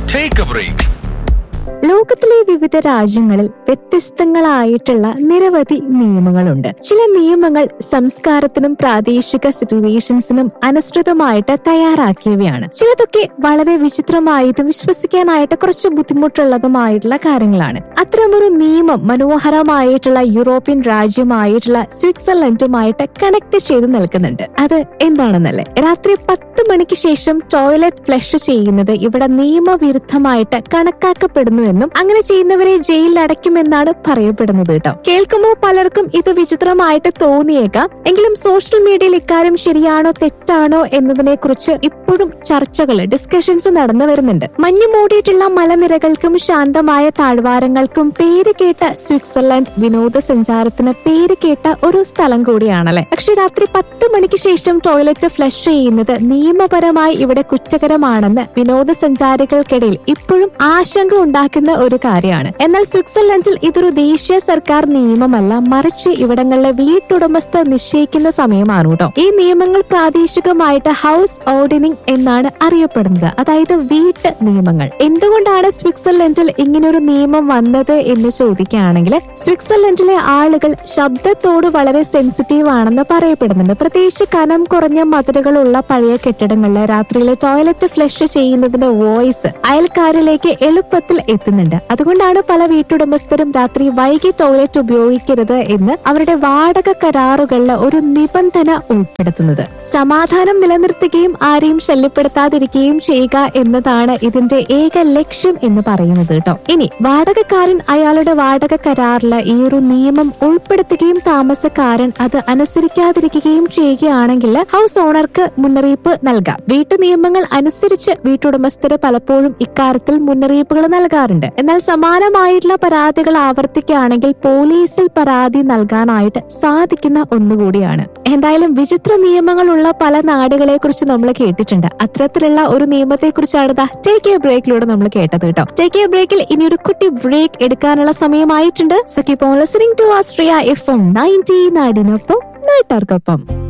Take a break. ലോകത്തിലെ വിവിധ രാജ്യങ്ങളിൽ വ്യത്യസ്തങ്ങളായിട്ടുള്ള നിരവധി നിയമങ്ങളുണ്ട് ചില നിയമങ്ങൾ സംസ്കാരത്തിനും പ്രാദേശിക സിറ്റുവേഷൻസിനും അനുസൃതമായിട്ട് തയ്യാറാക്കിയവയാണ് ചിലതൊക്കെ വളരെ വിചിത്രമായതും വിശ്വസിക്കാനായിട്ട് കുറച്ച് ബുദ്ധിമുട്ടുള്ളതുമായിട്ടുള്ള കാര്യങ്ങളാണ് അത്തരമൊരു നിയമം മനോഹരമായിട്ടുള്ള യൂറോപ്യൻ രാജ്യമായിട്ടുള്ള സ്വിറ്റ്സർലൻഡുമായിട്ട് കണക്ട് ചെയ്ത് നിൽക്കുന്നുണ്ട് അത് എന്താണെന്നല്ലേ രാത്രി പത്ത് മണിക്ക് ശേഷം ടോയ്ലറ്റ് ഫ്ലഷ് ചെയ്യുന്നത് ഇവിടെ നിയമവിരുദ്ധമായിട്ട് കണക്കാക്കപ്പെടുന്നു എന്നും അങ്ങനെ ചെയ്യുന്നവരെ ജയിലിൽ അടയ്ക്കുമെന്നാണ് പറയപ്പെടുന്നത് കേട്ടോ കേൾക്കുമ്പോൾ പലർക്കും ഇത് വിചിത്രമായിട്ട് തോന്നിയേക്കാം എങ്കിലും സോഷ്യൽ മീഡിയയിൽ ഇക്കാര്യം ശരിയാണോ തെറ്റാണോ എന്നതിനെ കുറിച്ച് ഇപ്പോഴും ചർച്ചകൾ ഡിസ്കഷൻസ് നടന്നു വരുന്നുണ്ട് മഞ്ഞു മൂടിയിട്ടുള്ള മലനിരകൾക്കും ശാന്തമായ താഴ്വാരങ്ങൾക്കും പേര് കേട്ട സ്വിറ്റ്സർലൻഡ് വിനോദസഞ്ചാരത്തിന് പേര് കേട്ട ഒരു സ്ഥലം കൂടിയാണല്ലേ പക്ഷെ രാത്രി പത്ത് മണിക്ക് ശേഷം ടോയ്ലറ്റ് ഫ്ലഷ് ചെയ്യുന്നത് നിയമപരമായി ഇവിടെ കുറ്റകരമാണെന്ന് വിനോദസഞ്ചാരികൾക്കിടയിൽ ഇപ്പോഴും ആശങ്ക ഉണ്ടാക്കുന്ന ഒരു കാര്യമാണ് എന്നാൽ സ്വിറ്റ്സർലൻഡിൽ ഇതൊരു ദേശീയ സർക്കാർ നിയമമല്ല മറിച്ച് ഇവിടങ്ങളിലെ വീട്ടുടമസ്ഥ നിശ്ചയിക്കുന്ന സമയമാണ് കേട്ടോ ഈ നിയമങ്ങൾ പ്രാദേശികമായിട്ട് ഹൗസ് ഓർഡിനിങ് എന്നാണ് അറിയപ്പെടുന്നത് അതായത് വീട്ട് നിയമങ്ങൾ എന്തുകൊണ്ടാണ് സ്വിറ്റ്സർലൻഡിൽ ഇങ്ങനൊരു നിയമം വന്നത് എന്ന് ചോദിക്കുകയാണെങ്കിൽ സ്വിറ്റ്സർലൻഡിലെ ആളുകൾ ശബ്ദത്തോട് വളരെ സെൻസിറ്റീവ് ആണെന്ന് പറയപ്പെടുന്നുണ്ട് പ്രത്യേകിച്ച് കനം കുറഞ്ഞ മതിലുകളുള്ള പഴയ കെട്ടിടങ്ങളിൽ രാത്രിയിലെ ടോയ്ലറ്റ് ഫ്ലഷ് ചെയ്യുന്നതിന്റെ വോയിസ് അയൽക്കാരിലേക്ക് എളുപ്പത്തിൽ എത്തുന്നുണ്ട് അതുകൊണ്ടാണ് പല വീട്ടുടമസ്ഥരും രാത്രി വൈകി ടോയ്ലറ്റ് ഉപയോഗിക്കരുത് എന്ന് അവരുടെ വാടക കരാറുകളിൽ ഒരു നിബന്ധന ഉൾപ്പെടുത്തുന്നത് സമാധാനം നിലനിർത്തുകയും ആരെയും ശല്യപ്പെടുത്താതിരിക്കുകയും ചെയ്യുക എന്നതാണ് ഇതിന്റെ ഏക ലക്ഷ്യം എന്ന് പറയുന്നത് കേട്ടോ ഇനി വാടകക്കാരൻ അയാളുടെ വാടക കരാറിൽ ഈ ഒരു നിയമം ഉൾപ്പെടുത്തുകയും താമസക്കാരൻ അത് അനുസരിക്കാതിരിക്കുകയും ചെയ്യുകയാണെങ്കിൽ ഹൗസ് ഓണർക്ക് മുന്നറിയിപ്പ് നൽകാം വീട്ടു നിയമങ്ങൾ അനുസരിച്ച് വീട്ടുടമസ്ഥര് പലപ്പോഴും ഇക്കാര്യത്തിൽ മുന്നറിയിപ്പുകൾ നൽകാറുണ്ട് എന്നാൽ സമാനമായിട്ടുള്ള പരാതികൾ ആവർത്തിക്കുകയാണെങ്കിൽ പോലീസിൽ പരാതി നൽകാനായിട്ട് സാധിക്കുന്ന ഒന്നുകൂടിയാണ് എന്തായാലും വിചിത്ര നിയമങ്ങളുള്ള പല നാടുകളെ കുറിച്ച് നമ്മൾ കേട്ടിട്ടുണ്ട് അത്തരത്തിലുള്ള ഒരു നിയമത്തെ കുറിച്ചാണ് ടേക്ക് എ ബ്രേക്കിലൂടെ നമ്മൾ കേട്ടത് കേട്ടോ ടേക്ക് എ ബ്രേക്കിൽ ഇനി ഒരു കുട്ടി ബ്രേക്ക് എടുക്കാനുള്ള സമയമായിട്ടുണ്ട് so keep on listening to Astriya FM ninety നയൻറ്റി നാടിനൊപ്പം നാട്ടാർക്കൊപ്പം